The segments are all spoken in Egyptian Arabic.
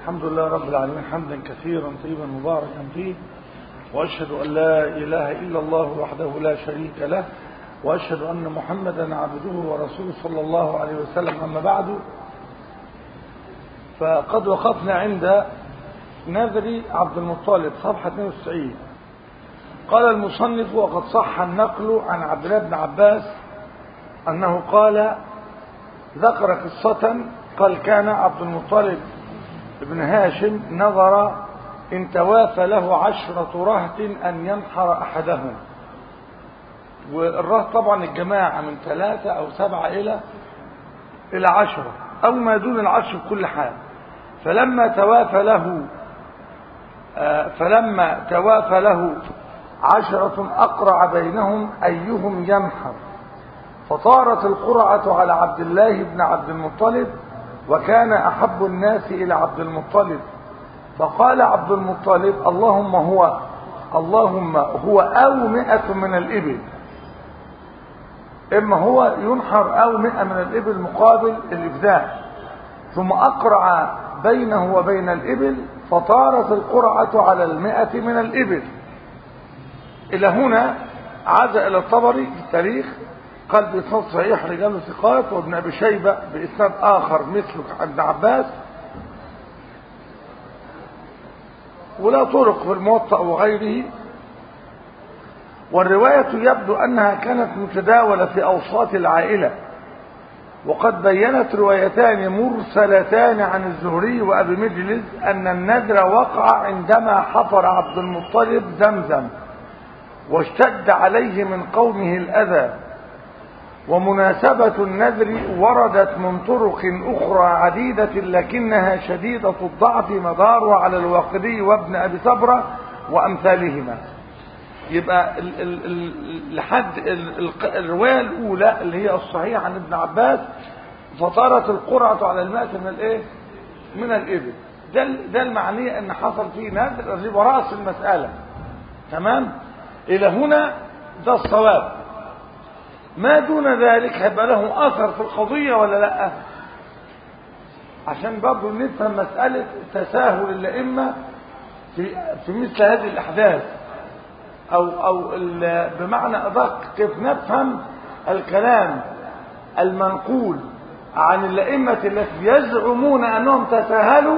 الحمد لله رب العالمين حمدا كثيرا طيبا مباركا فيه وأشهد أن لا إله إلا الله وحده لا شريك له وأشهد أن محمدا عبده ورسوله صلى الله عليه وسلم أما بعد فقد وقفنا عند نذر عبد المطلب صفحة 92 قال المصنف وقد صح النقل عن عبد الله بن عباس أنه قال ذكر قصة قال كان عبد المطلب بن هاشم نظر إن توافى له عشرة رهط أن ينحر أحدهم والرهط طبعا الجماعة من ثلاثة أو سبعة إلى إلى عشرة أو ما دون العشر بكل حال فلما توافى له فلما توافى له عشرة أقرع بينهم أيهم ينحر فطارت القرعة على عبد الله بن عبد المطلب وكان أحب الناس إلى عبد المطلب فقال عبد المطلب اللهم هو اللهم هو أو مئة من الإبل إما هو ينحر أو مئة من الإبل مقابل الإفداء ثم أقرع بينه وبين الإبل فطارت القرعة على المئة من الإبل إلى هنا عاد إلى الطبري في التاريخ قال بإسناد صحيح رجال ثقات وابن أبي شيبة بإسناد آخر مثل ابن عباس ولا طرق في الموطأ وغيره والرواية يبدو أنها كانت متداولة في أوساط العائلة وقد بينت روايتان مرسلتان عن الزهري وأبي مجلس أن النذر وقع عندما حفر عبد المطلب زمزم واشتد عليه من قومه الأذى ومناسبة النذر وردت من طرق أخرى عديدة لكنها شديدة الضعف مدار على الواقدي وابن أبي صبرة وأمثالهما يبقى ال ال ال لحد ال الرواية الأولى اللي هي الصحيحة عن ابن عباس فطارت القرعة على الماء من الايه من الإبل ده ده المعنية ان حصل فيه نذر اللي رأس المسألة تمام إلى هنا ده الصواب ما دون ذلك هيبقى له أثر في القضية ولا لا عشان برضه نفهم مسألة تساهل الأئمة في في مثل هذه الأحداث أو أو بمعنى أدق كيف نفهم الكلام المنقول عن الأئمة التي يزعمون أنهم تساهلوا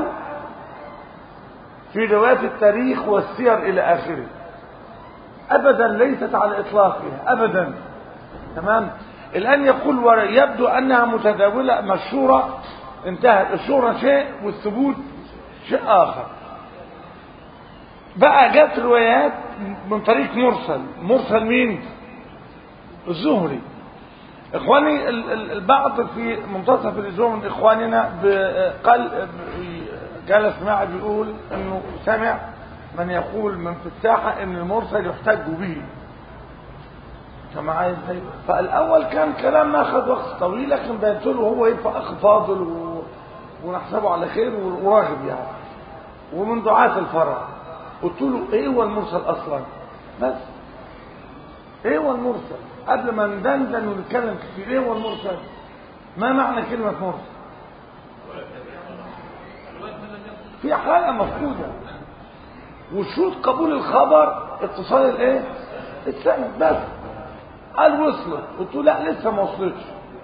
في روايات التاريخ والسير إلى آخره أبدا ليست على إطلاقها أبدا تمام الآن يقول يبدو أنها متداولة مشهورة انتهت الشهرة شيء والثبوت شيء آخر بقى جت روايات من طريق مرسل مرسل مين الزهري اخواني البعض في منتصف الاسبوع من اخواننا قال جلس معي بيقول انه سمع من يقول من في الساحه ان المرسل يحتج به كما عايز فالاول كان كلام ما اخذ وقت طويل لكن بينت له هو يبقى اخ فاضل و... ونحسبه على خير وراغب يعني ومن دعاة الفرع قلت له ايه هو المرسل اصلا بس ايه هو المرسل قبل ما ندندن ونتكلم كتير ايه هو المرسل ما معنى كلمة مرسل في حالة مفقودة وشروط قبول الخبر اتصال الايه السند بس قال وصلت قلت له لا لسه ما وصلتش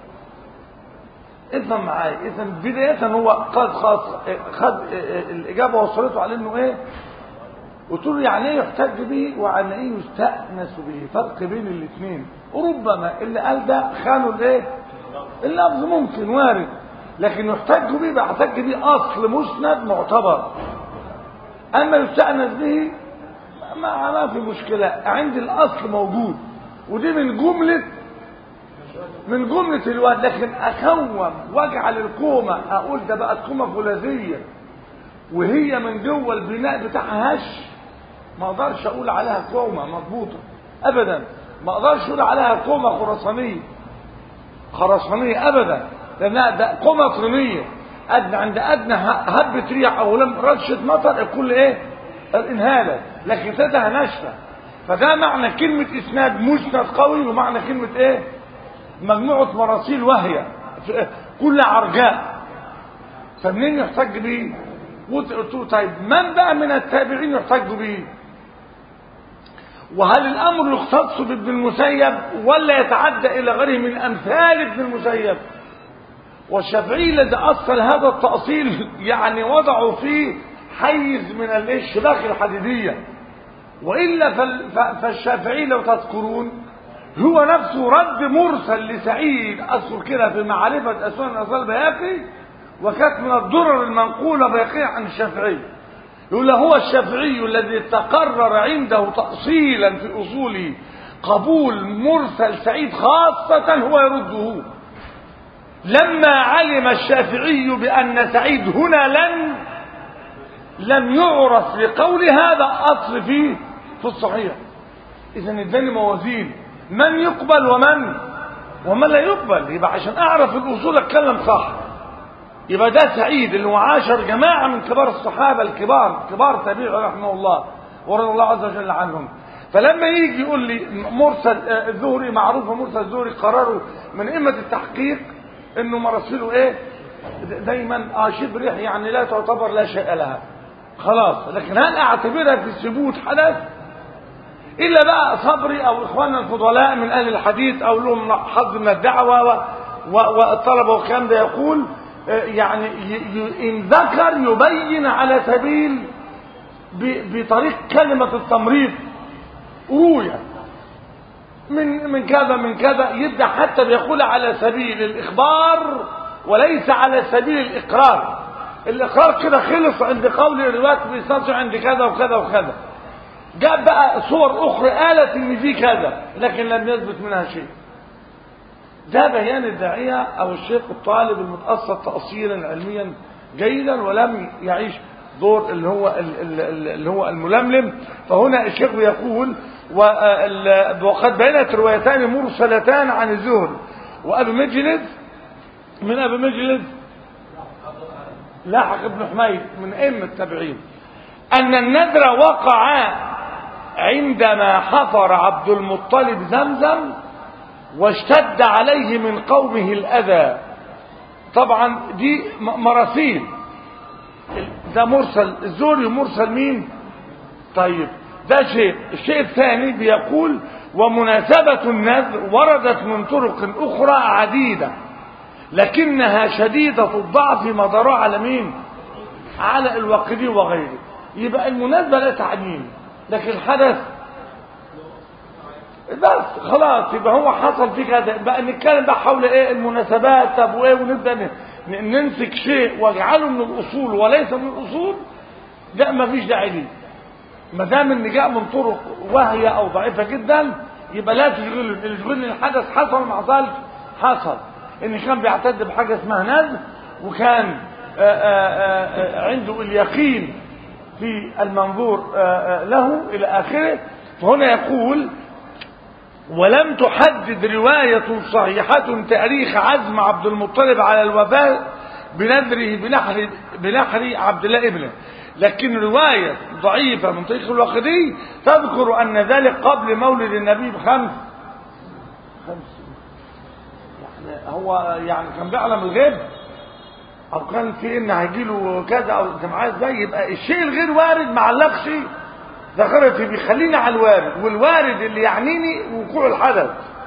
افهم معايا اذا بدايه هو قد خاص خد الاجابه وصلته على انه ايه قلت له يعني ايه يحتج به وعن ايه يستانس به فرق بين الاثنين وربما اللي قال ده خانوا الايه اللفظ ممكن وارد لكن يحتج به بيحتج به اصل مسند معتبر اما يستانس به ما ما في مشكله عندي الاصل موجود ودي من جملة من جملة الواد لكن أكوم واجعل الكومة أقول ده بقت كومة فولاذية وهي من جوه البناء بتاعها هش ما أقدرش أقول عليها كومة مضبوطة أبدا ما أقدرش أقول عليها كومة خرسانية خرسانية أبدا لأنها ده كومة طينية أدنى عند أدنى هبة ريح أو لم رشة مطر الكل إيه؟ الإنهالة لكن تدها ناشفة فده معنى كلمة إسناد مسند قوي ومعنى كلمة إيه مجموعة مراسيل وهي كل عرجاء فمنين يحتج به قلت له طيب من بقى من التابعين يحتج به وهل الامر يختص بابن المسيب ولا يتعدى الى غيره من امثال ابن المسيب والشافعي الذي اصل هذا التاصيل يعني وضعوا فيه حيز من الشباك الحديديه والا فالشافعي لو تذكرون هو نفسه رد مرسل لسعيد اذكر كده في معرفه اسنان اصل بياقي وكانت من الضرر المنقوله بيقية عن الشافعي يقول له هو الشافعي الذي تقرر عنده تأصيلا في أصوله قبول مرسل سعيد خاصة هو يرده لما علم الشافعي بأن سعيد هنا لن لم يعرف لقول هذا أصل فيه في الصحيح إذا اداني موازين من يقبل ومن ومن لا يقبل يبقى عشان أعرف الأصول أتكلم صح يبقى ده سعيد اللي هو عاشر جماعة من كبار الصحابة الكبار كبار تابعي رحمه الله ورضي الله عز وجل عنهم فلما يجي يقول لي مرسل الزهري معروف مرسل الزهري قراره من أئمة التحقيق انه مراسله ايه دايما اه شبريح يعني لا تعتبر لا شيء لها خلاص لكن هل اعتبرها في ثبوت حدث الا بقى صبري او اخواننا الفضلاء من اهل الحديث او لهم حظ من الدعوه والطلبه والكلام ده يقول يعني إن ذكر يبين على سبيل بطريق كلمة التمريض روية من من كذا من كذا يبدأ حتى بيقول على سبيل الإخبار وليس على سبيل الإقرار الإقرار كده خلص عند قول الرواية بيستطيع عند كذا وكذا وكذا جاء بقى صور أخرى قالت إن في كذا لكن لم يثبت منها شيء ده بيان الداعية أو الشيخ الطالب المتأثر تأصيلا علميا جيدا ولم يعيش دور اللي هو اللي هو الململم فهنا الشيخ يقول وقد بينت روايتان مرسلتان عن الزهري وأبي مجلد من أبي مجلد لاحق ابن حميد من أئمة التابعين أن النذر وقع عندما حفر عبد المطلب زمزم واشتد عليه من قومه الأذى طبعا دي مراسيل ده مرسل الزوري مرسل مين طيب ده شيء الشيء الثاني بيقول ومناسبة النذر وردت من طرق أخرى عديدة لكنها شديدة الضعف مدارها على مين على الوقدي وغيره يبقى المناسبة لا تعنين لكن الحدث بس خلاص يبقى هو حصل في كذا بقى نتكلم بقى حول ايه المناسبات طب وايه ونبدا نمسك شيء واجعله من الاصول وليس من الاصول ده ما فيش داعي ليه ما دام ان جاء من طرق واهيه او ضعيفه جدا يبقى لا تشغله اللي يشغلني الحدث حصل ما حصلش حصل ان كان بيعتد بحاجه اسمها نذر وكان آآ آآ عنده اليقين في المنظور له الى اخره فهنا يقول ولم تحدد رواية صحيحة تاريخ عزم عبد المطلب على الوفاء بنذره بنحر, بنحر عبد الله ابنه لكن رواية ضعيفة من طريق الوقدي تذكر أن ذلك قبل مولد النبي بخمس خمس يعني هو يعني كان بيعلم الغيب أو كان في إن هيجيله كذا أو أنت معايا إزاي يبقى الشيء الغير وارد ما علقش ذكرت بيخليني على الوارد والوارد اللي يعنيني وقوع الحدث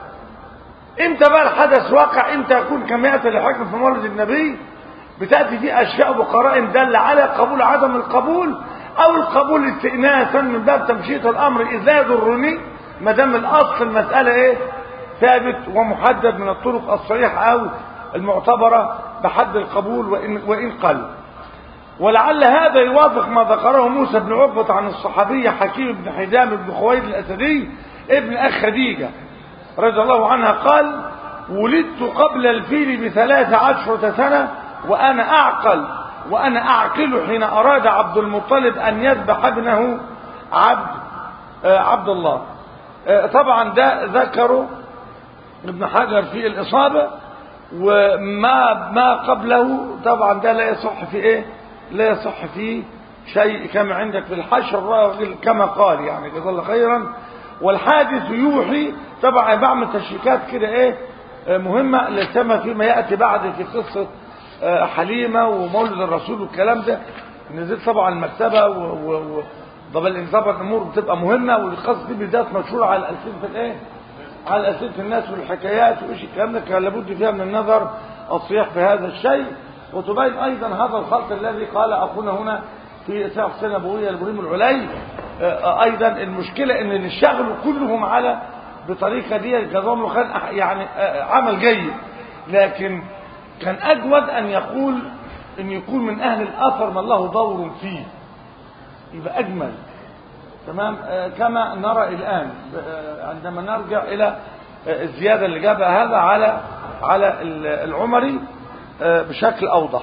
امتى بقى الحدث واقع امتى يكون كما ياتي الحكم في مولد النبي بتاتي فيه اشياء وقرائن دل على قبول عدم القبول او القبول استئناسا من باب تمشيط الامر اذ لا يضرني ما دام الاصل المساله ايه ثابت ومحدد من الطرق الصحيحه او المعتبره بحد القبول وان وان قل ولعل هذا يوافق ما ذكره موسى بن عقبة عن الصحابية حكيم بن حزام بن خويلد الأسدي ابن أخ خديجة رضي الله عنها قال ولدت قبل الفيل بثلاث عشرة سنة وأنا أعقل وأنا أعقل حين أراد عبد المطلب أن يذبح ابنه عبد آه عبد الله آه طبعا ده ذكره ابن حجر في الإصابة وما ما قبله طبعا ده لا يصح في ايه لا يصح فيه شيء كما عندك في الحشر الراجل كما قال يعني جزاه الله خيرا والحادث يوحي طبعا بعمل تشريكات كده ايه مهمة لسما فيما يأتي بعد في قصة حليمة ومولد الرسول والكلام ده نزلت طبعا المكتبه و, و... و... طب الانصاف الامور بتبقى مهمه والقصص دي بالذات مشهوره على الالسنه الايه؟ على السنه الناس والحكايات وايش الكلام ده كان لابد فيها من النظر الصيح في هذا الشيء وتبين ايضا هذا الخلط الذي قال اخونا هنا في ساق سنه ابويه البريم العلي ايضا المشكله ان الشغل كلهم على بطريقه دي جزاهم الله خير يعني عمل جيد لكن كان اجود ان يقول ان يكون من اهل الاثر من له دور فيه يبقى اجمل تمام آه كما نرى الان آه عندما نرجع الى آه الزياده اللي جابها هذا على على العمري بشكل اوضح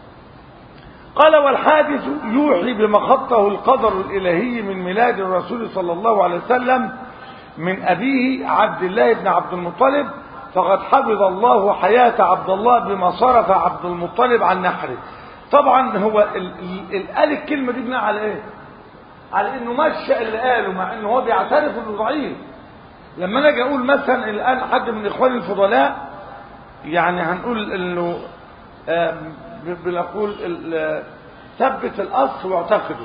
قال والحادث يوحي بما خطه القدر الالهي من ميلاد الرسول صلى الله عليه وسلم من ابيه عبد الله بن عبد المطلب فقد حفظ الله حياه عبد الله بما صرف عبد المطلب عن نحره طبعا هو قال الكلمه دي بناء على ايه على انه مشى اللي قاله مع انه هو بيعترف انه ضعيف لما انا اجي اقول مثلا الان حد من اخواني الفضلاء يعني هنقول انه بنقول ثبت الاصل واعتقده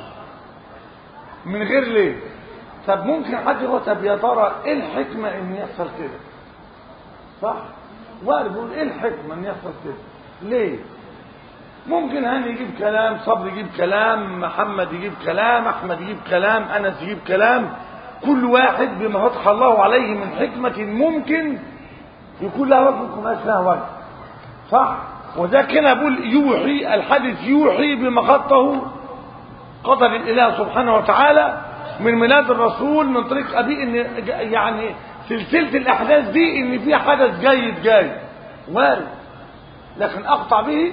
من غير ليه طب ممكن حد يقول طب يا ترى ايه الحكمه ان يحصل كده صح وارد بيقول ايه الحكمه ان يحصل كده ليه ممكن هاني يجيب كلام صبر يجيب كلام محمد يجيب كلام احمد يجيب كلام انس يجيب كلام كل واحد بما فتح الله عليه من حكمة ممكن يكون لها وجه ممكن لها وجه صح وذاك هنا بقول يوحي الحدث يوحي بما خطه قدر الاله سبحانه وتعالى من ميلاد الرسول من طريق ابيه ان يعني سلسله الاحداث دي ان في حدث جيد جاي وارد لكن اقطع به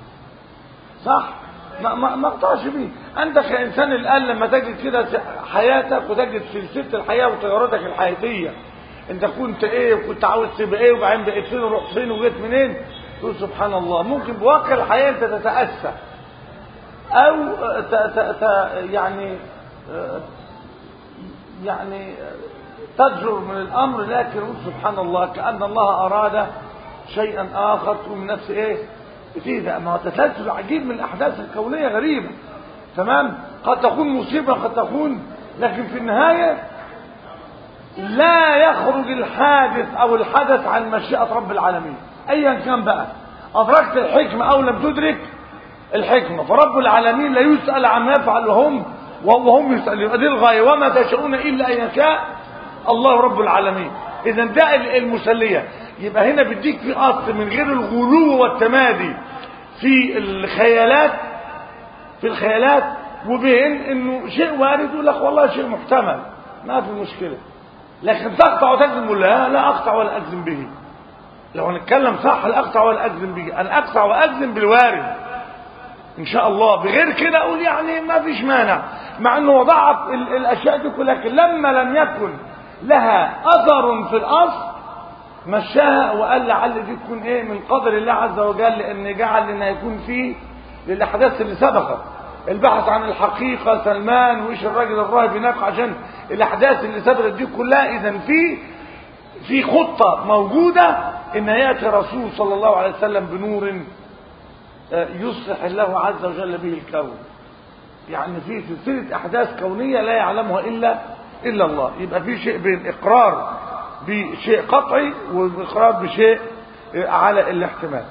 صح ما ما ما اقطعش بيه انت كانسان الان لما تجد كده حياتك وتجد سلسله الحياه وتغيراتك الحياتيه انت كنت ايه وكنت عاوز تبقى ايه وبعدين بقيت فين ورحت فين وجيت منين تقول سبحان الله ممكن بواقع الحياه انت تتاسى او ت ت ت يعني يعني تجر من الامر لكن سبحان الله كان الله اراد شيئا اخر من نفس ايه بتهدأ ما هو تسلسل عجيب من الأحداث الكونية غريبة تمام قد تكون مصيبة قد تكون لكن في النهاية لا يخرج الحادث أو الحدث عن مشيئة رب العالمين أيا كان بقى أدركت الحكمة أو لم تدرك الحكمة فرب العالمين لا يسأل عما يفعل وهم وهم يسألون دي الغاية وما تشاءون إلا أن يشاء الله رب العالمين إذا ده المسلية يبقى هنا بيديك في أصل من غير الغلو والتمادي في الخيالات في الخيالات وبين انه شيء وارد يقول لك والله شيء محتمل ما في مشكله لكن تقطع وتجزم لا لا اقطع ولا اجزم به لو هنتكلم صح لا اقطع ولا اجزم به انا اقطع واجزم بالوارد ان شاء الله بغير كده اقول يعني ما فيش مانع مع انه ضعف الاشياء دي كلها لكن لما لم يكن لها اثر في الاصل مشاها وقال لعل دي تكون ايه من قدر الله عز وجل لان جعل لنا يكون فيه للاحداث اللي سبقت البحث عن الحقيقة سلمان وايش الراجل الراهب هناك عشان الاحداث اللي سبقت دي كلها اذا في في خطة موجودة ان ياتي رسول صلى الله عليه وسلم بنور يصلح الله عز وجل به الكون يعني في سلسلة احداث كونية لا يعلمها الا الا الله يبقى في شيء بين اقرار بشيء قطعي واقرار بشيء على الاحتمال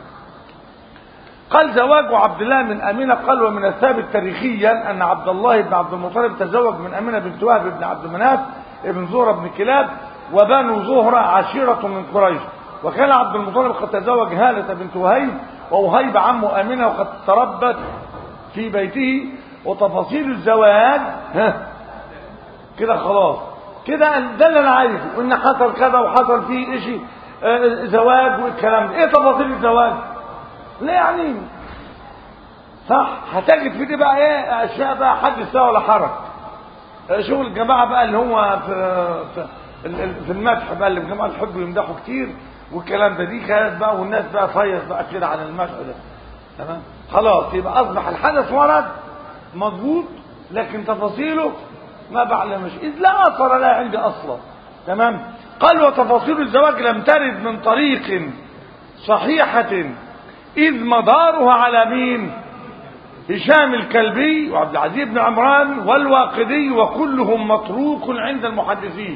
قال زواج عبد الله من أمينة قال ومن الثابت تاريخيا أن عبد الله بن عبد المطلب تزوج من أمينة بنت وهب بن عبد مناف ابن زهرة بن كلاب وبنو زهرة عشيرة من قريش وكان عبد المطلب قد تزوج هالة بنت وهيب ووهيب عمه أمينة وقد تربت في بيته وتفاصيل الزواج ها كده خلاص كده ده اللي انا عايزه وان حصل كذا وحصل فيه شيء آه زواج والكلام ده ايه تفاصيل الزواج لا يعني صح هتجد في دي بقى ايه اشياء بقى حدث ولا حرج شغل الجماعه بقى اللي هو في في, في المدح بقى اللي الجماعه بيحبوا يمدحوا كتير والكلام ده دي كانت بقى والناس بقى فيص بقى كده عن المدح ده تمام خلاص يبقى اصبح الحدث ورد مضبوط لكن تفاصيله ما بعلمش إذ لا أثر لا عندي أصلا تمام قال وتفاصيل الزواج لم ترد من طريق صحيحة إذ مدارها على مين هشام الكلبي وعبد العزيز بن عمران والواقدي وكلهم متروك عند المحدثين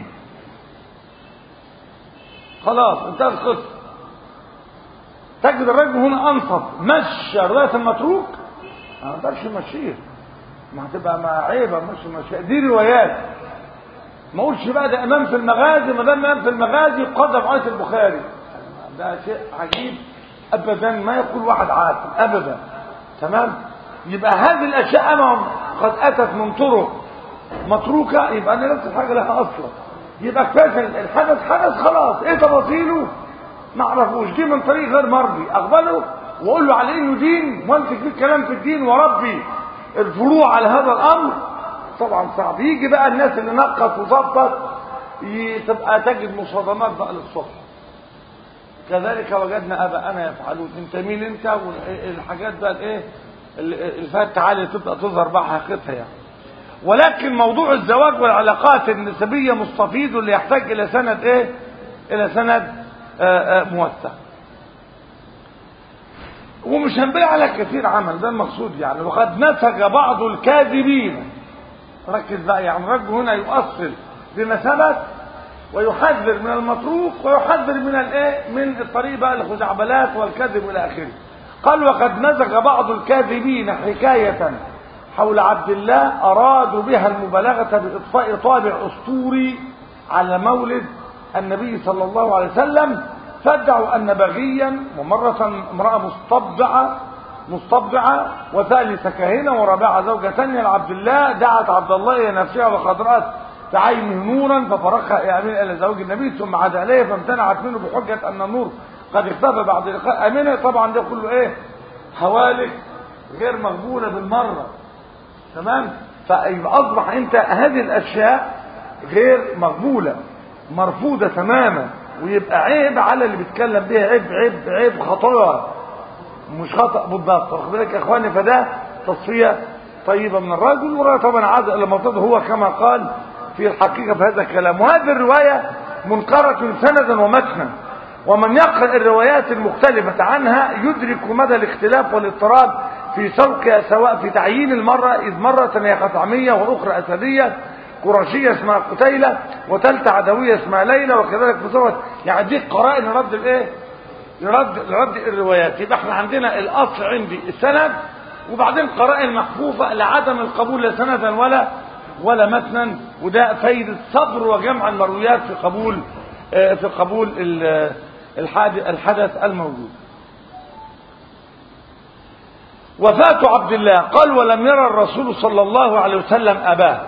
خلاص انتهت القصه تجد الرجل هنا انصف مشى روايه المتروك ما اقدرش يمشيه ما هتبقى مع عيبه مش مش دي روايات ما اقولش بقى ده امام في المغازي ما دام امام في المغازي قدم آية البخاري ده شيء عجيب ابدا ما يقول واحد عاقل ابدا تمام يبقى هذه الاشياء امام قد اتت من طرق متروكه يبقى انا نفس الحاجه لها اصلا يبقى كفايه الحدث حدث خلاص ايه تفاصيله ما اعرفوش دي من طريق غير مرضي اقبله واقول له على انه دين وامسك فيه الكلام في الدين وربي الفروع على هذا الامر طبعا صعب يجي بقى الناس اللي نقص وظبط تبقى تجد مصادمات بقى للصبح كذلك وجدنا اباءنا يفعلون انت مين انت والحاجات بقى الايه اللي فات تعالي تبدا تظهر بقى حقيقتها يعني ولكن موضوع الزواج والعلاقات النسبيه مستفيض اللي يحتاج الى سند ايه الى سند آآ آآ موسع ومش هنبني على كثير عمل ده المقصود يعني وقد نسج بعض الكاذبين ركز بقى يعني الرجل هنا يؤصل بما ثبت ويحذر من المتروك ويحذر من الايه من الطريق بقى الخزعبلات والكذب الى اخره قال وقد نزغ بعض الكاذبين حكايه حول عبد الله ارادوا بها المبالغه باطفاء طابع اسطوري على مولد النبي صلى الله عليه وسلم فادعوا ان بغيا ومره امراه مستبدعه مستبدعه وثالثه كاهنه ورابعه زوجة ثانيه لعبد الله دعت عبد الله الى نفسها وقد رات في عينه نورا ففرقها امين الى زوج النبي ثم عاد اليه فامتنعت منه بحجه ان النور قد اختفى بعد لقاء امينه طبعا ده كله ايه هوالك غير مقبوله بالمره تمام فيبقى اصبح انت هذه الاشياء غير مقبوله مرفوضه تماما ويبقى عيب على اللي بيتكلم بيها عيب عيب عيب خطايا مش خطا بالضبط واخد بالك يا اخواني فده تصفيه طيبه من الرجل وراى طبعا عاد الى مرتضى هو كما قال في الحقيقه في هذا الكلام وهذه الروايه منكره سندا ومتنا ومن يقرا الروايات المختلفه عنها يدرك مدى الاختلاف والاضطراب في سوقها سواء في تعيين المره اذ مره هي خثعميه واخرى اسديه قرشيه اسمها قتيله وثالثه عدويه اسمها ليلى وكذلك في صوت يعني دي قرائن رد الايه؟ لرد لرد الروايات يبقى احنا عندنا الاصل عندي السند وبعدين قرائن محفوفه لعدم القبول لا سندا ولا ولا متنا وده فايده صبر وجمع المرويات في قبول في قبول الحدث الموجود وفاة عبد الله قال ولم يرى الرسول صلى الله عليه وسلم أباه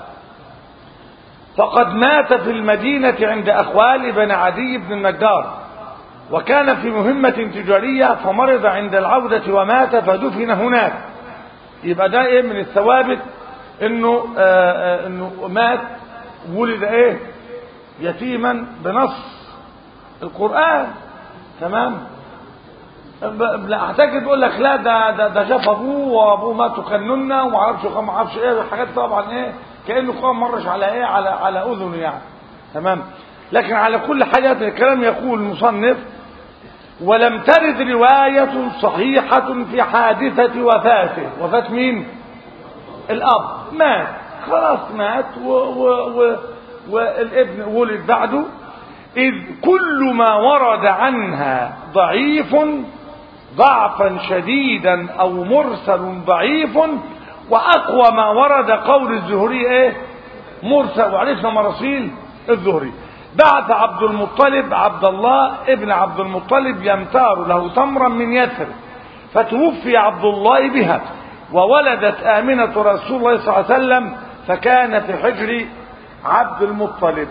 فقد مات في المدينة عند أخوال بن عدي بن النجار وكان في مهمة تجارية فمرض عند العودة ومات فدفن هناك يبقى ده ايه من الثوابت انه آآ آآ انه مات ولد ايه يتيما بنص القرآن تمام لا اعتقد يقول لك لا ده ده ده شاف ابوه وابوه مات وكننا وما اعرفش ما اعرفش ايه الحاجات طبعا ايه كانه قام مرش على ايه على على اذنه يعني تمام لكن على كل حاجة الكلام يقول المصنف ولم ترد رواية صحيحة في حادثة وفاته وفاة مين الأب مات خلاص مات و و و والابن ولد بعده إذ كل ما ورد عنها ضعيف ضعفا شديدا أو مرسل ضعيف وأقوى ما ورد قول الزهري إيه مرسل وعرفنا مراسيل الزهري بعث عبد المطلب عبد الله ابن عبد المطلب يمتار له تمرا من يثرب فتوفي عبد الله بها وولدت آمنة رسول الله صلى الله عليه وسلم فكان في حجر عبد المطلب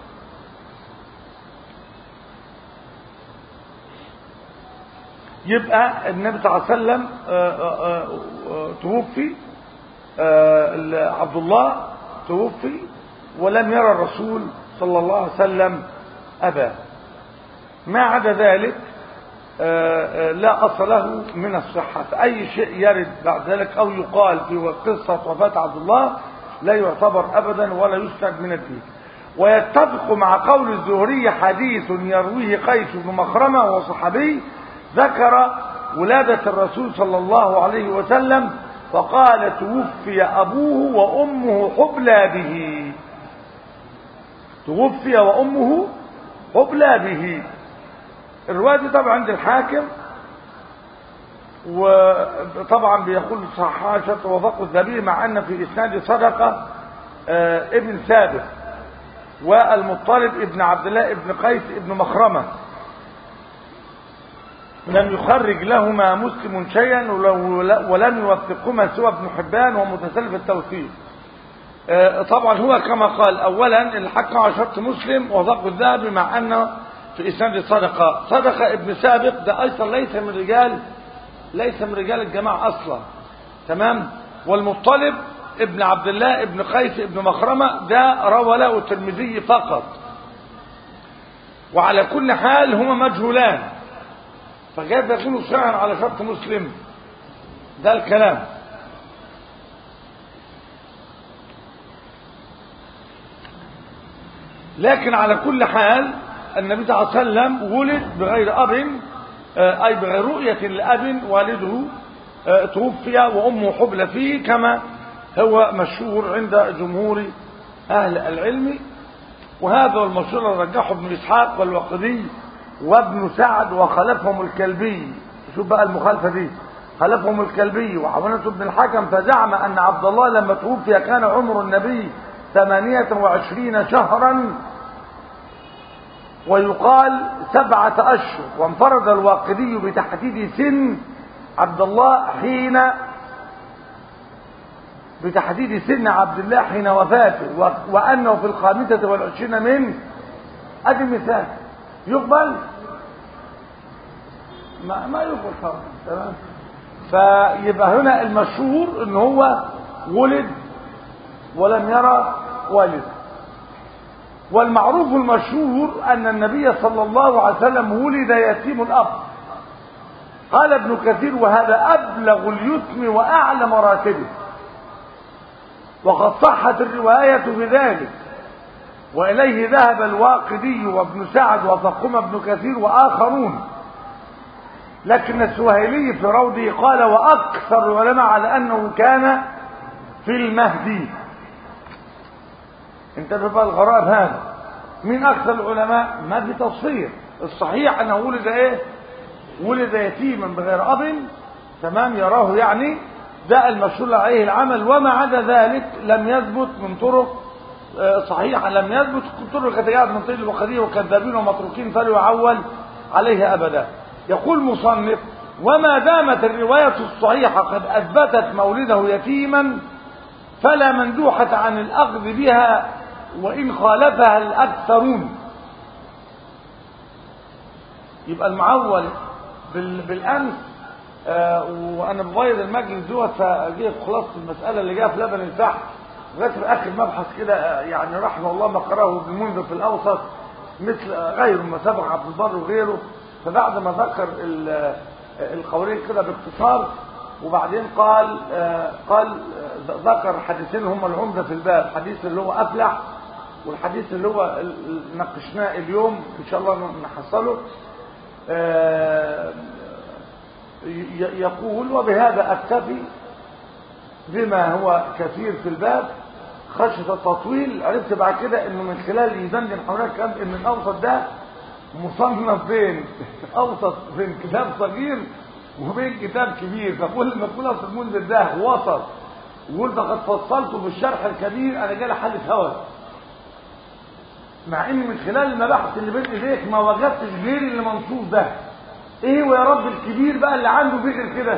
يبقى النبي صلى الله عليه وسلم توفي عبد الله توفي ولم يرى الرسول صلى الله عليه وسلم أباه ما عدا ذلك لا أصل له من الصحة أي شيء يرد بعد ذلك أو يقال في قصة وفاة عبد الله لا يعتبر أبدا ولا يسند من الدين ويتفق مع قول الزهري حديث يرويه قيس بن مخرمة وصحابي ذكر ولادة الرسول صلى الله عليه وسلم وقال توفي أبوه وأمه حبلى به توفي وأمه حبلى به الرواية دي طبعا عند الحاكم وطبعا بيقول صحاشة وفق الذبي مع أن في إسناد صدقة آه ابن ثابت والمطلب ابن عبد الله ابن قيس ابن مخرمة لم يخرج لهما مسلم شيئا ولم يوثقهما سوى ابن حبان ومتسلف التوثيق آه طبعا هو كما قال اولا الحق على شرط مسلم وضق الذهبي مع انه في اسناد صدقه صدقه ابن سابق ده ايضا ليس من رجال ليس من رجال الجماعه اصلا تمام والمطلب ابن عبد الله ابن قيس ابن مخرمه ده روى له الترمذي فقط وعلى كل حال هما مجهولان فكيف يكون صحيحا على شرط مسلم ده الكلام لكن على كل حال النبي صلى الله عليه وسلم ولد بغير أب أي بغير رؤية لأب والده توفي وأمه حبل فيه كما هو مشهور عند جمهور أهل العلم وهذا المشهور رجحه ابن إسحاق والوقدي وابن سعد وخلفهم الكلبي شوف بقى المخالفة دي خلفهم الكلبي وحوانة ابن الحكم فزعم أن عبد الله لما توفي كان عمر النبي ثمانية وعشرين شهرا ويقال سبعة أشهر وانفرد الواقدي بتحديد سن عبد الله حين بتحديد سن عبد الله حين وفاته وأنه في الخامسة والعشرين من أدي مثال يقبل ما ما يقبل طبعا تمام فيبقى هنا المشهور ان هو ولد ولم يرى والد والمعروف المشهور ان النبي صلى الله عليه وسلم ولد يتيم الاب قال ابن كثير وهذا ابلغ اليتم واعلى مراتبه وقد صحت الروايه بذلك وإليه ذهب الواقدي وابن سعد وفقهما ابن كثير وآخرون لكن السهيلي في روضه قال وأكثر العلماء على أنه كان في المهدي انت بقى الغرائب هذا مين أكثر العلماء ما في تصفير الصحيح أنه ولد إيه ولد يتيما بغير أب تمام يراه يعني ده المشهور عليه العمل وما عدا ذلك لم يثبت من طرق صحيحة لم يثبت طرق كتجاعد من طريق البخاري وكذابين ومتروكين فلا يعول عليه أبدا يقول مصنف وما دامت الرواية الصحيحة قد أثبتت مولده يتيما فلا مندوحة عن الأخذ بها وإن خالفها الأكثرون يبقى المعول بالأمس آه وأنا بغير المجلس دوت فجيت خلاصة المسألة اللي جايه في لبن الفحم لغايه في اخر مبحث كده يعني رحمه الله ما قراه ابن منذر في الاوسط مثل غيره ما سبق عبد البر وغيره فبعد ما ذكر القولين كده باختصار وبعدين قال قال ذكر حديثين هم العمده في الباب حديث اللي هو افلح والحديث اللي هو ناقشناه اليوم ان شاء الله نحصله يقول وبهذا اكتفي بما هو كثير في الباب خشية التطويل عرفت بعد كده انه من خلال يدندن حضرتك كان ان الاوسط ده مصنف بين اوسط بين كتاب صغير وبين كتاب كبير فكل ما تقول اصل المنذر ده وسط وقلت قد فصلته بالشرح الكبير انا جالي حالة هوس مع ان من خلال المباحث اللي بين ايديك ما وجدتش غير اللي منصوص ده ايه ويا رب الكبير بقى اللي عنده فكر كده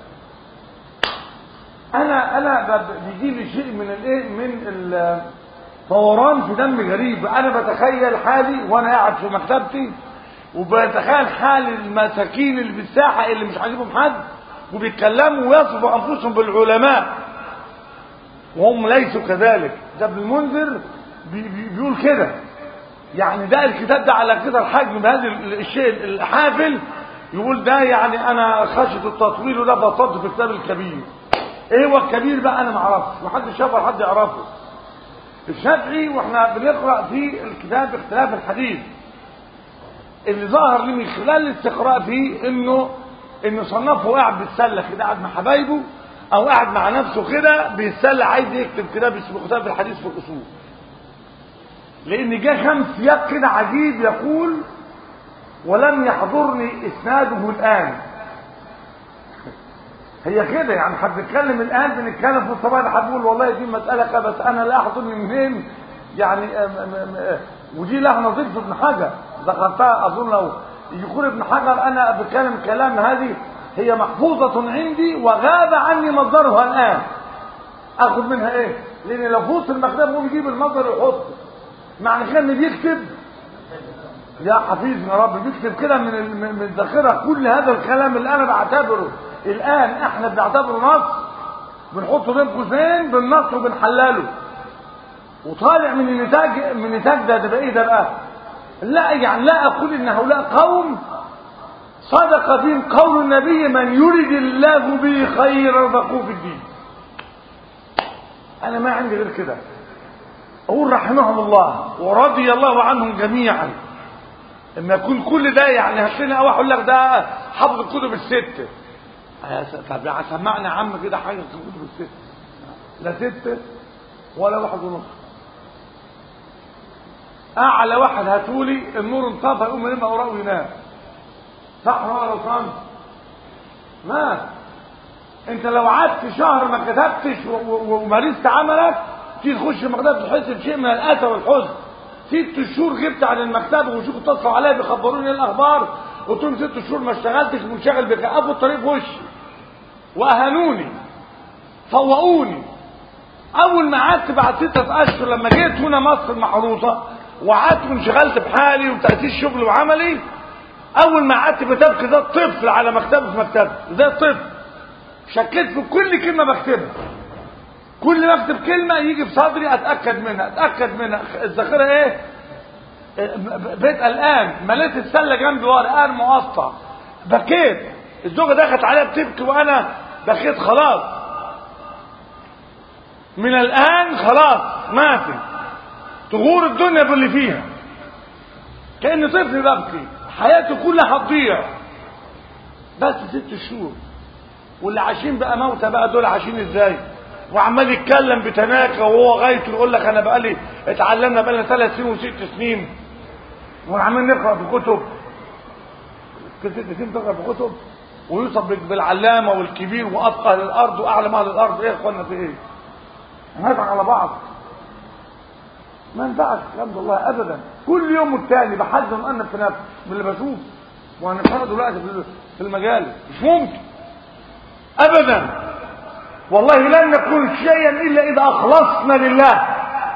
انا انا بيجي لي شيء من الايه من الفوران في دم غريب انا بتخيل حالي وانا قاعد في مكتبتي وبتخيل حال المساكين اللي في الساحه اللي مش عاجبهم حد وبيتكلموا ويصفوا انفسهم بالعلماء وهم ليسوا كذلك ده ابن المنذر بي بي بيقول كده يعني ده الكتاب ده على كده الحجم بهذا الشيء الحافل يقول ده يعني انا خشيه التطويل وده بسطته في الكتاب الكبير ايه هو الكبير بقى انا ما اعرفش محدش شافه حد يعرفه الشافعي واحنا بنقرا في الكتاب اختلاف الحديث اللي ظهر لي من خلال الاستقراء فيه انه انه صنفه قاعد بيتسلى كده قاعد مع حبايبه او قاعد مع نفسه كده بيتسلى عايز يكتب كده اسمه كتاب الحديث في الاصول لان جه كام سياق كده عجيب يقول ولم يحضرني اسناده الان هي كده يعني احنا بنتكلم الان بنتكلم في الصباح هنقول والله دي مساله كده بس انا لا احضرني منين يعني آم آم آم ودي لها نظير في ابن حجر ذكرتها اظن لو يقول ابن حجر انا بتكلم كلام هذه هي محفوظة عندي وغاب عني مصدرها الآن أخذ منها إيه؟ لأن لو فوت المكتب هو يجيب المصدر ويحطه معنى كده إن بيكتب يا حفيظ يا رب بيكتب كده من من الذاكرة كل هذا الكلام اللي أنا بعتبره الآن إحنا بنعتبره نص بنحطه بين قوسين بالنص وبنحلله وطالع من النتاج من النتاج ده ده ايه ده بقى؟ لا يعني لا اقول ان هؤلاء قوم صدق بهم قول النبي من يرد الله به خيرا فقوه في الدين انا ما عندي غير كده اقول رحمهم الله ورضي الله عنهم جميعا لما يكون كل ده يعني هتلاقيني واحد يقول لك ده حافظ الكتب الست طب سمعنا عم كده حاجه في الكتب الست لا ست ولا واحد ونص اعلى واحد هاتولي النور انطفى يقوم ينام اوراق وينام صح ولا غلطان ما انت لو قعدت شهر ما كتبتش ومارست عملك تيجي تخش المكتبه تحس بشيء من الاسى والحزن ست شهور غبت عن المكتبه وشوفوا اتصلوا عليا بيخبروني الاخبار قلت لهم ست شهور ما اشتغلتش منشغل بكأبوا الطريق في وشي واهانوني فوقوني اول ما قعدت بعد ستة اشهر لما جيت هنا مصر محروسه وقعدت وانشغلت بحالي وتأسيس شغل وعملي اول ما قعدت بتبكي زي الطفل على مكتبه في مكتبه زي الطفل شكيت في كل كلمه بكتبها كل ما اكتب كلمه يجي في صدري اتاكد منها اتاكد منها الذاكره ايه بيت الان مليت السله جنبي ورا انا مقطع بكيت الزوجه دخلت عليا بتبكي وانا بكيت خلاص من الان خلاص ما في تغور الدنيا باللي فيها كاني طفل ببكي حياتي كلها هتضيع بس ست شهور واللي عايشين بقى موتى بقى دول عايشين ازاي وعمال يتكلم بتناكه وهو غايته يقول لك انا بقالي اتعلمنا بقالنا ثلاث سنين وست سنين وعمال نقرا في كتب ست سنين تقرا في كتب ويوصف بالعلامه والكبير واتقى للارض واعلم اهل الارض ايه يا اخوانا في ايه؟ هنضحك على بعض ما ينفعش الكلام ده والله ابدا كل يوم والتاني بحزن انا في نفسي من اللي بشوف وانا فرد دلوقتي في المجال مش ممكن ابدا والله لن نكون شيئا الا اذا اخلصنا لله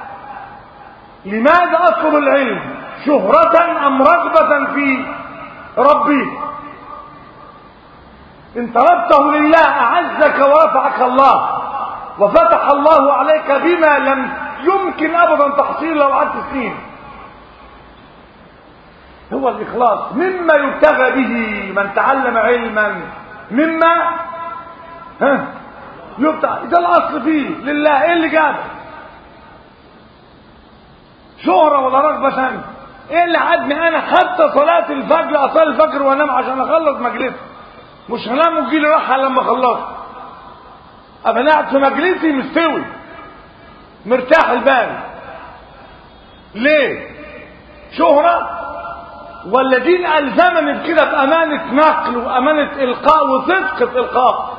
لماذا اطلب العلم شهرة ام رغبة في ربي ان طلبته لله اعزك ورفعك الله وفتح الله عليك بما لم يمكن ابدا تحصيله لو قعدت سنين هو الاخلاص مما يبتغى به من تعلم علما مما ها يبتغى ده الاصل فيه لله ايه اللي جاب شهرة ولا رغبة ثانية ايه اللي عدني انا حتى صلاة الفجر اصلي الفجر وانام عشان اخلص مجلسي مش هنام ويجيلي راحة لما اخلص ابقى قاعد في مجلسي مستوي مرتاح البال ليه شهرة ولا دين ألزمني بكده بأمانة نقل وأمانة إلقاء وصدق في إلقاء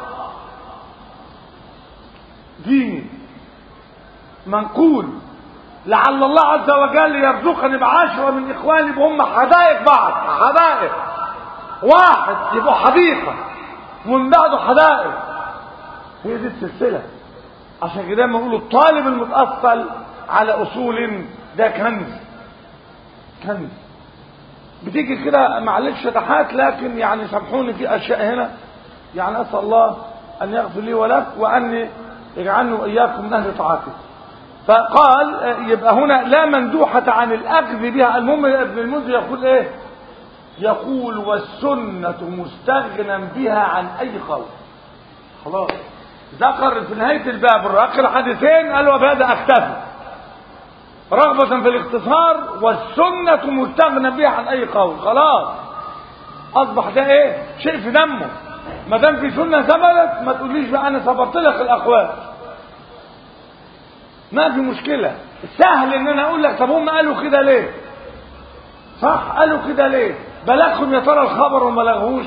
ديني منقول لعل الله عز وجل يرزقني بعشرة من إخواني بهم حدائق بعض حدائق واحد يبقوا حديقة ومن بعده حدائق هي دي السلسلة عشان كده لما يقولوا الطالب المتأصل على أصول ده كنز كنز بتيجي كده معلش شطحات لكن يعني سامحوني في أشياء هنا يعني أسأل الله أن يغفر لي ولك وأن يجعلني وإياكم من أهل طاعته فقال يبقى هنا لا مندوحة عن الأخذ بها المهم ابن المنذر يقول إيه يقول والسنة مستغنى بها عن أي قول خلاص ذكر في نهاية الباب آخر حديثين قال وبهذا أكتفي رغبة في الاختصار والسنة مستغنى بها عن أي قول خلاص أصبح ده إيه شيء في دمه ما دام في سنه ثبتت ما تقوليش بقى انا صبرت لك الاقوال ما في مشكله سهل ان انا اقول لك طب هم قالوا كده ليه صح قالوا كده ليه بلغهم يا ترى الخبر وما بلغوش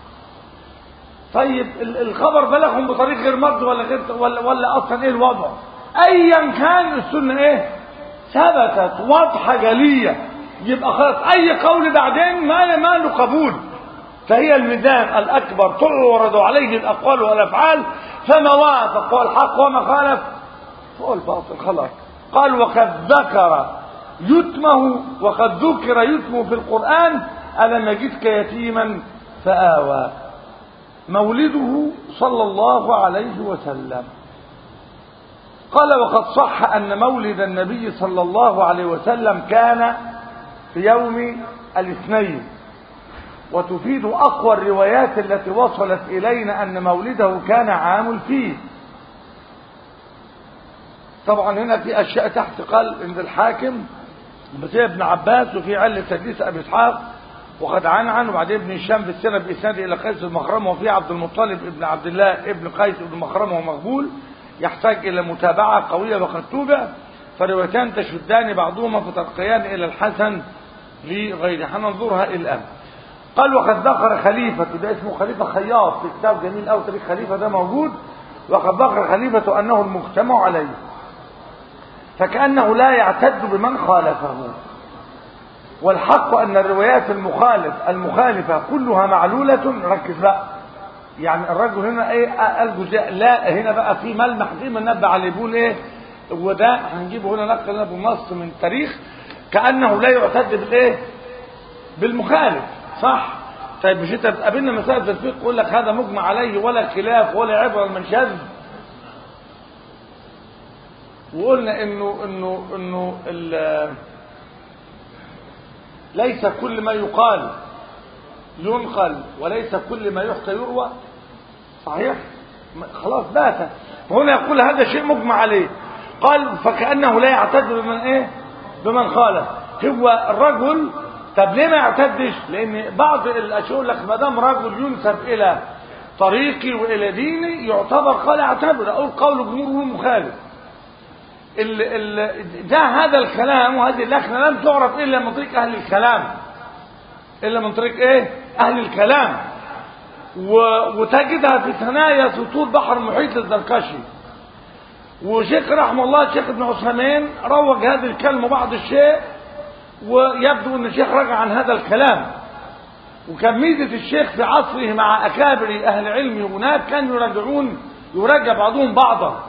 طيب ال- الخبر بلغهم بطريق غير مرضي ولا غير ولا, ولا اصلا ايه الوضع ايا كان السنه ايه ثبتت واضحه جليه يبقى خلاص اي قول بعدين ما ما له قبول فهي الميزان الاكبر تعرض عليه الاقوال والافعال فما وافق هو الحق وما خالف هو الباطل خلاص قال وقد ذكر يتمه وقد ذكر يتمه في القرآن ألم يجدك يتيما فآوى مولده صلى الله عليه وسلم قال وقد صح أن مولد النبي صلى الله عليه وسلم كان في يوم الاثنين وتفيد أقوى الروايات التي وصلت إلينا أن مولده كان عام الفيل طبعا هنا في أشياء تحت قال عند الحاكم زي ابن عباس وفي علة تدليس أبي إسحاق وقد عنعن وبعدين ابن هشام في السنة بإسناده إلى قيس المخرمة وفي عبد المطلب ابن عبد الله ابن قيس ابن مخرمة ومقبول يحتاج إلى متابعة قوية وقد توبع فروايتان تشدان بعضهما فترقيان إلى الحسن لغيره هننظرها الآن قال وقد ذكر خليفة ده اسمه خليفة خياط في كتاب جميل أو تاريخ خليفة ده موجود وقد ذكر خليفة أنه المجتمع عليه فكأنه لا يعتد بمن خالفه والحق أن الروايات المخالف المخالفة كلها معلولة ركز بقى يعني الرجل هنا ايه الجزاء لا هنا بقى في ملمح دي منبه عليه بيقول ايه وده هنجيبه هنا نقل لنا بالنص من تاريخ كأنه لا يعتد بالايه بالمخالف صح طيب مش انت بتقابلنا مسائل الفقه يقول لك هذا مجمع عليه ولا خلاف ولا عبره من شاذ وقلنا انه انه انه ليس كل ما يقال ينقل وليس كل ما يحكى يروى صحيح خلاص بات فهنا يقول هذا شيء مجمع عليه قال فكأنه لا يعتد بمن ايه بمن خالف هو الرجل طب ليه ما يعتدش لان بعض الاشياء يقول لك ما دام رجل ينسب الى طريقي والى ديني يعتبر قال اعتبر اقول قول جمهور مخالف ال ال ده هذا الكلام وهذه اللكنه لم تعرف الا من طريق اهل الكلام الا من طريق ايه اهل الكلام و... وتجدها في ثنايا سطور بحر محيط للزركشي وشيخ رحمه الله الشيخ ابن عثيمين روج هذه الكلمه بعض الشيء ويبدو ان الشيخ رجع عن هذا الكلام وكان ميزه الشيخ في عصره مع اكابر اهل العلم هناك كانوا يراجعون يراجع بعضهم بعضا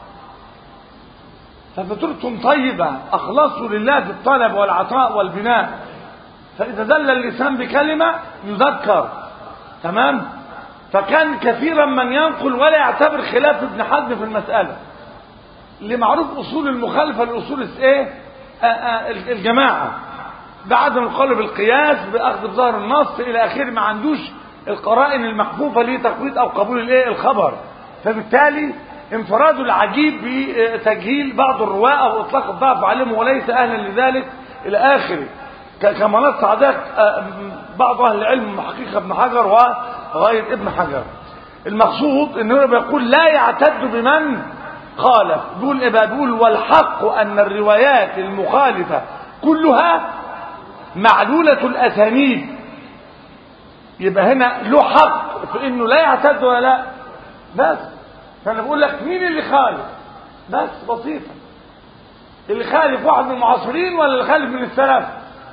ففطرتهم طيبة أخلصوا لله في الطلب والعطاء والبناء فإذا دل اللسان بكلمة يذكر تمام فكان كثيرا من ينقل ولا يعتبر خلاف ابن حزم في المسألة اللي معروف أصول المخالفة لأصول إيه آآ آآ الجماعة بعدم القول بالقياس بأخذ بظهر النص إلى آخره ما عندوش القرائن المحفوفة لتقويض أو قبول الإيه الخبر فبالتالي انفراده العجيب بتجهيل بعض الرواة أو إطلاق الضعف عليهم وليس أهلا لذلك إلى آخره كما نص على بعض أهل العلم حقيقة ابن حجر وغير ابن حجر المقصود انه بيقول لا يعتد بمن خالف دول ايه بقى بيقول والحق ان الروايات المخالفة كلها معلولة الاسانيد يبقى هنا له حق في انه لا يعتد ولا لا بس فانا بقول لك مين اللي خالف بس بسيطة اللي خالف واحد من المعاصرين ولا اللي خالف من السلف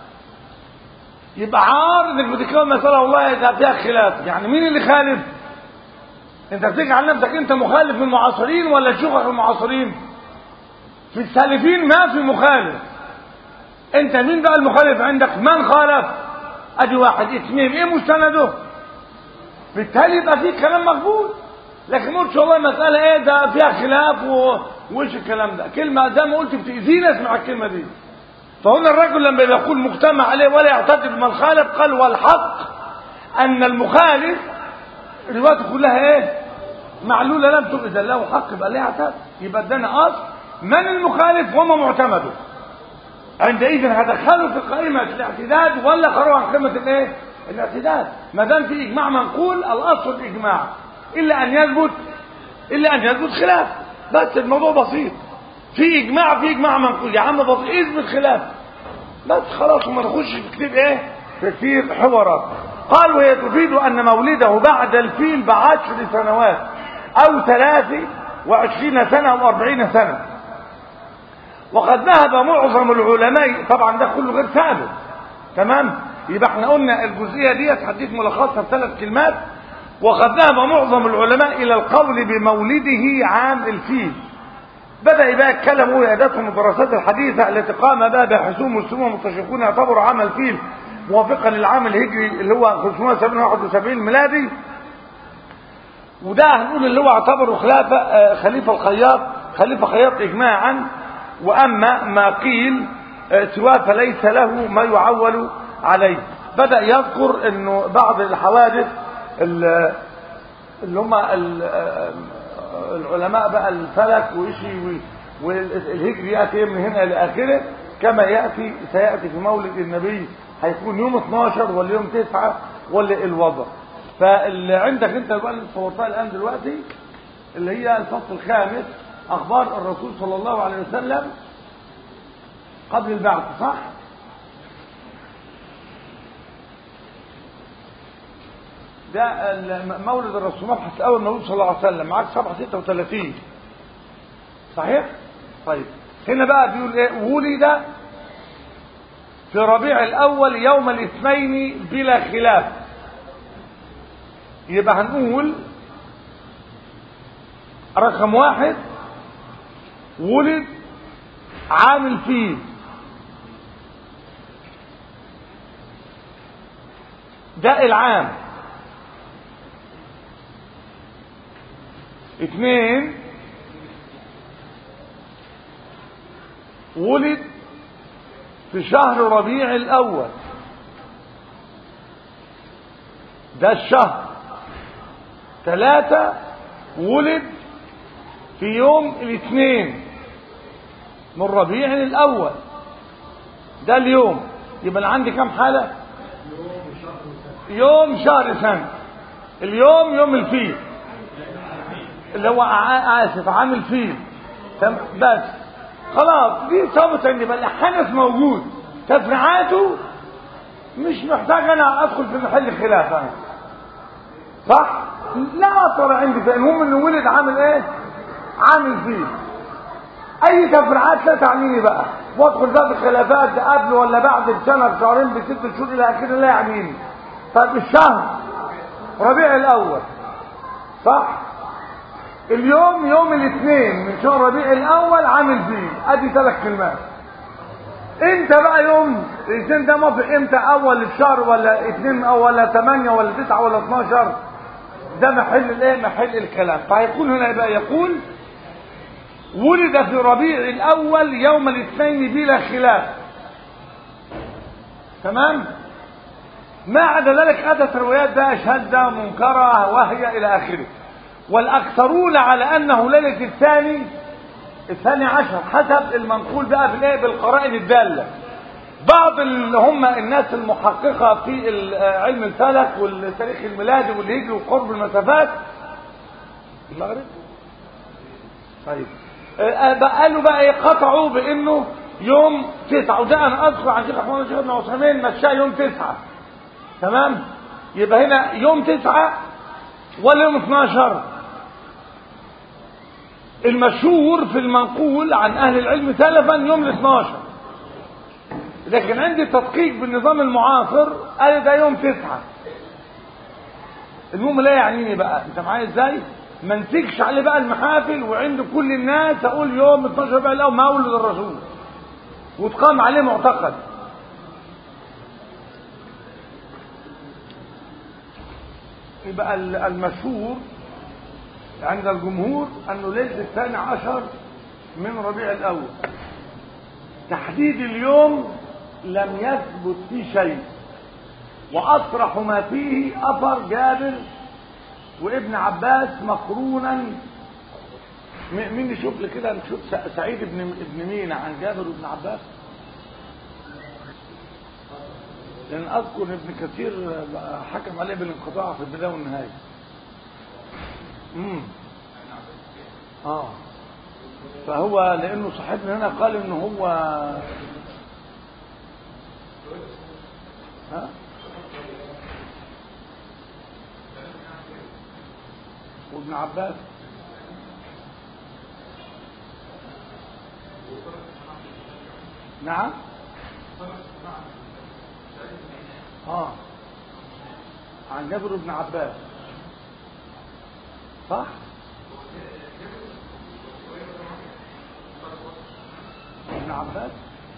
يبقى عار انك بتتكلم مسألة والله ده فيها خلاف يعني مين اللي خالف انت بتجعل نفسك انت مخالف من المعاصرين ولا شيوخك المعاصرين في السالفين ما في مخالف انت مين بقى المخالف عندك من خالف ادي واحد اثنين ايه مستنده بالتالي يبقى في كلام مقبول لكن ما قلتش والله مسألة ايه ده فيها خلاف و... وش الكلام ده كلمة زي ما قلت بتأذينا اسمع الكلمة دي فهنا الرجل لما يقول مجتمع عليه ولا يعتد بمن خالف قال والحق ان المخالف روايته كلها ايه معلولة لم تؤذن له حق يبقى لا يعتد يبقى ادانا اصل من المخالف وما معتمده عندئذ هدخله في قائمة الاعتداد ولا خرجوا عن قائمة الايه الاعتدال ما دام في اجماع منقول الاصل الاجماع الا ان يثبت الا ان يثبت خلاف بس الموضوع بسيط في اجماع في اجماع منقول يا عم بسيط اثبت خلاف بس خلاص وما نخش في كتير ايه في كتير حوارات قال وهي تفيد ان مولده بعد الفيل بعشر سنوات او ثلاث وعشرين سنة او اربعين سنة وقد ذهب معظم العلماء طبعا ده كله غير ثابت تمام يبقى احنا قلنا الجزئية دي هديك ملخصها في ثلاث كلمات وقد ذهب معظم العلماء الى القول بمولده عام الفيل بدأ يبقى يتكلم هو أداتهم الدراسات الحديثة التي قام بها باحثون مسلمون مستشرقون يعتبروا عام الفيل موافقا للعام الهجري اللي هو 571 ميلادي وده هنقول اللي هو اعتبره خلافة آه، خليفة الخياط خليفة خياط إجماعا وأما ما قيل آه، سواه فليس له ما يعول عليه بدأ يذكر أنه بعض الحوادث ال- اللي هم ال- آه، العلماء بقى الفلك وإشي والهجري يأتي من هنا إلى آخره كما يأتي سيأتي في مولد النبي هيكون يوم 12 ولا يوم 9 ولا الوضع فاللي عندك انت بقى اللي صورتها الان دلوقتي اللي هي الفصل الخامس اخبار الرسول صلى الله عليه وسلم قبل البعث صح ده ال- مولد الرسول مبحث الاول مولود صلى الله عليه وسلم معاك صفحه 36 صحيح طيب هنا بقى بيقول ايه ولد في ربيع الاول يوم الاثنين بلا خلاف يبقى هنقول رقم واحد ولد عام الفيل ده العام اثنين ولد في شهر ربيع الاول ده الشهر ثلاثة ولد في يوم الاثنين من ربيع الاول ده اليوم يبقى أنا عندي كام حالة يوم شهر سنة اليوم يوم الفيل اللي هو ع- اسف عام الفيل تم- بس خلاص دي ثابت ان يبقى الحدث موجود تفريعاته مش محتاج انا ادخل في محل خلاف انا صح لا اثر عندي في المهم انه ولد عامل ايه عامل فيه اي تفريعات لا تعنيني بقى وادخل بقى في خلافات ده قبل ولا بعد بسنه بشهرين بست شهور الى اخره لا يعنيني طيب الشهر ربيع الاول صح اليوم يوم الاثنين من شهر ربيع الاول عامل فيه ادي ثلاث كلمات انت بقى يوم الاثنين ده موافق امتى اول الشهر ولا اثنين او ولا ثمانية ولا تسعة ولا 12 ده محل الايه محل الكلام فهيكون هنا يبقى يقول ولد في ربيع الاول يوم الاثنين بلا خلاف تمام ما عدا ذلك اتت روايات بقى شاذه منكره وهي الى اخره والاكثرون على انه ليله الثاني الثاني عشر حسب المنقول بقى في الايه بالقرائن الداله بعض اللي هم الناس المحققه في ال- علم الفلك والتاريخ الميلادي والهجري وقرب المسافات المغرب طيب آه، بقى قالوا بقى ايه قطعوا بانه يوم تسعة وده انا اذكر عن شيخ احمد شيخ ابن عثيمين مشاه يوم تسعة تمام يبقى هنا يوم تسعة ولا يوم 12 المشهور في المنقول عن اهل العلم سلفا يوم ال 12 لكن عندي تدقيق بالنظام المعاصر قال ده يوم تسعة المهم لا يعنيني بقى انت معايا ازاي ما نسيكش عليه بقى المحافل وعند كل الناس اقول يوم 12 بقى الاول مولد الرسول وتقام عليه معتقد يبقى ال- المشهور عند الجمهور انه ليله الثاني عشر من ربيع الاول تحديد اليوم لم يثبت فيه شيء واصرح ما فيه اثر جابر وابن عباس مقرونا م- مين يشوف لي كده نشوف س- سعيد بن ابن مين عن جابر وابن عباس لأن أذكر ابن كثير حكم عليه بالانقطاع في البداية والنهاية امم اه فهو لأنه صاحبنا هنا قال إن هو ها وابن عباس نعم اه عن جابر بن عباس صح ابن عباس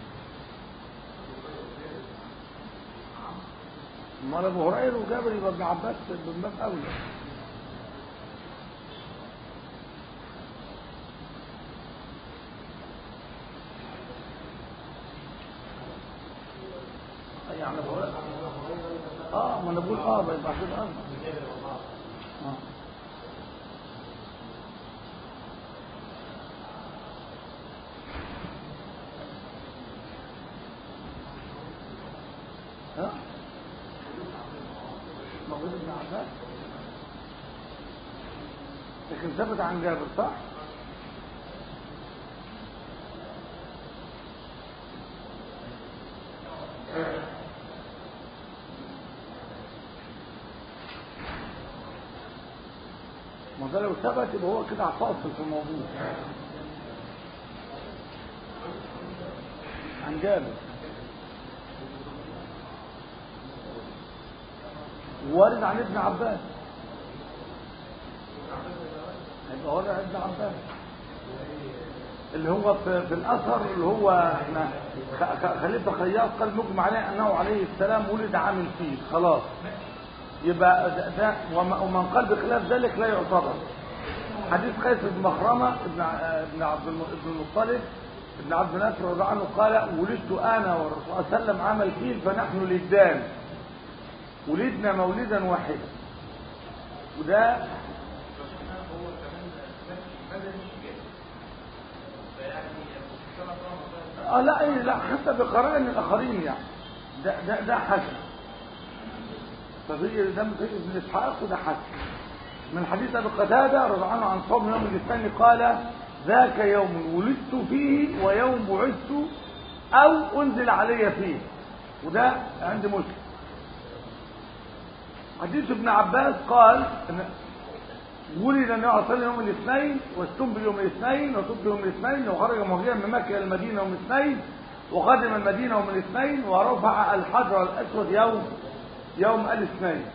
امال ابو هريره وجابر يبقى ابن عباس من باب اولى يعني ابو هريره اه ما انا بقول اه يبقى كده اه آه. ها موجود ابن عباس لكن ثبت عن جابر صح ما ده لو ثبت يبقى هو كده فاصل في الموضوع عن جابر وارد عن ابن عباس هيبقى وارد عن ابن عباس اللي هو في, في الاثر اللي هو احنا خ- خ- خليفه خياط قال مجمع عليه انه عليه السلام ولد عام الفيل خلاص يبقى ده, ده وم- ومن قال بخلاف ذلك لا يعتبر حديث قيس بن مخرمه ابن ع- ابن عبد الم- ابن المطلب ابن عبد الناصر رضي الله عنه قال ولدت انا والرسول صلى الله عليه وسلم عام الفيل فنحن لدان ولدنا مولدا واحدا وده اه لا ايه لا حتى بقرائن الاخرين يعني ده ده ده حسن ففي ده من طريق ابن اسحاق وده حسن من حديث ابي قتاده رضي الله عنه عن صوم يوم الاثنين قال ذاك يوم ولدت فيه ويوم بعثت او انزل علي فيه وده عند مسلم حديث ابن عباس قال إن ولد النبي عليه الصلاه يوم الاثنين واستنبل يوم الاثنين وطب يوم الاثنين وخرج مهاجرا من مكه الى المدينه يوم الاثنين وقدم المدينه يوم الاثنين ورفع الحجر الاسود يوم يوم الاثنين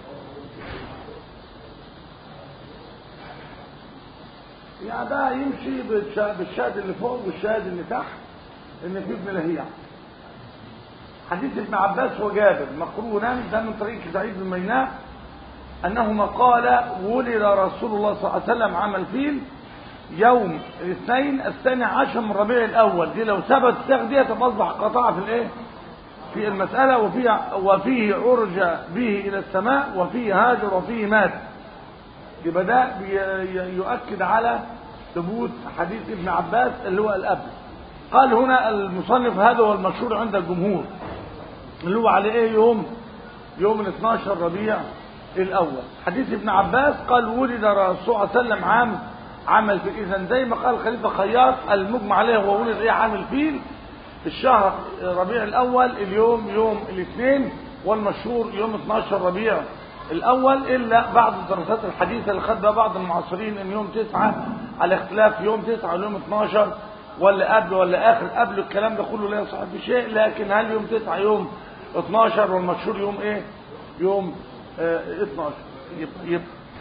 يعني ده يمشي بالشا- بالشاهد اللي فوق والشاهد اللي تحت ان في ابن لهيع حديث ابن عباس وجابر مقرونا ده من طريق سعيد بن ميناء انهما قال ولد رسول الله صلى الله عليه وسلم عام الفيل يوم الاثنين الثاني عشر من ربيع الاول دي لو ثبت الساق دي تبقى اصبح قطاع في الايه في المسألة وفيه, وفيه عرج به إلى السماء وفيه هاجر وفيه مات يبقى ده بي- يؤكد على ثبوت حديث ابن عباس اللي هو الأب قال هنا المصنف هذا هو المشهور عند الجمهور اللي هو على ايه يوم يوم ال 12 ربيع الاول حديث ابن عباس قال ولد الرسول صلى الله عليه وسلم عام عام الفيل اذا زي ما قال خليفه خياط المجمع عليه هو ولد ايه عام الفيل الشهر ربيع الاول اليوم يوم الاثنين والمشهور يوم 12 ربيع الاول الا بعض الدراسات الحديثه اللي خدها بعض المعاصرين ان يوم 9 على اختلاف يوم 9 ويوم 12 ولا قبل ولا اخر قبل الكلام ده كله لا يصح بشيء لكن هل يوم 9 يوم 12 والمشهور يوم ايه يوم آه 12 يبقى يبقى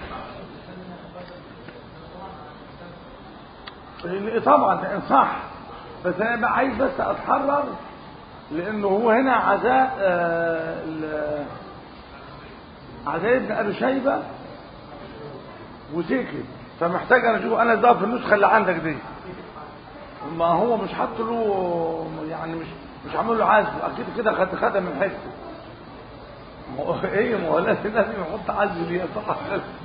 لأن طبعا ده إن صح بس انا بقى عايز بس اتحرر لانه هو هنا عزاء آه، ال- عزاء ابن ابي شيبه وسكت فمحتاج انا اشوف انا ده في النسخه اللي عندك دي ما هو مش حاط له يعني مش مش عامل له عزل اكيد كده خد خدها من حته ما هو ايه ما هو لازم لازم يحط عزل دي صح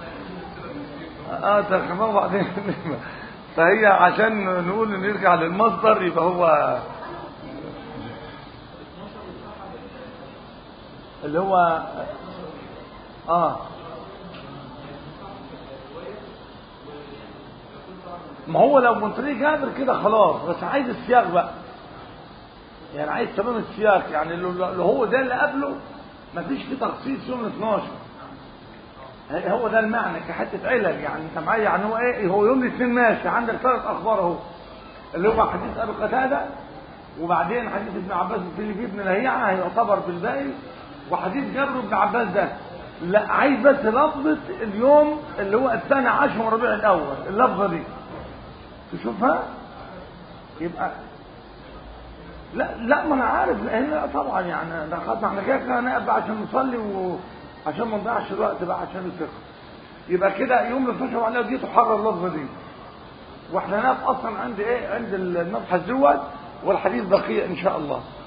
اه ده كمان بعدين فهي عشان نقول نرجع للمصدر يبقى هو اللي هو اه ما هو لو من طريق جابر كده خلاص بس عايز السياق بقى يعني عايز تمام السياق يعني اللي هو ده اللي قبله مفيش فيه تخصيص يوم 12 هو ده المعنى كحته علل يعني انت معايا يعني هو ايه هو يوم الاثنين ماشي عندك ثلاث اخبار اهو اللي هو حديث ابي قتاده وبعدين حديث ابن عباس في اللي فيه ابن لهيعه هيعتبر بالباقي وحديث جابر بن عباس ده لا عايز بس لفظه اليوم اللي هو الثاني عشر من ربيع الاول اللفظه دي تشوفها يبقى لا لا ما انا عارف لا طبعا يعني ده خلاص احنا كده كده هنقف عشان نصلي وعشان ما نضيعش الوقت بقى عشان الفقه يبقى كده يوم ال 12 عليها دي تحرر اللفظه دي واحنا نقف اصلا عند ايه عند المبحث دوت والحديث بقيه ان شاء الله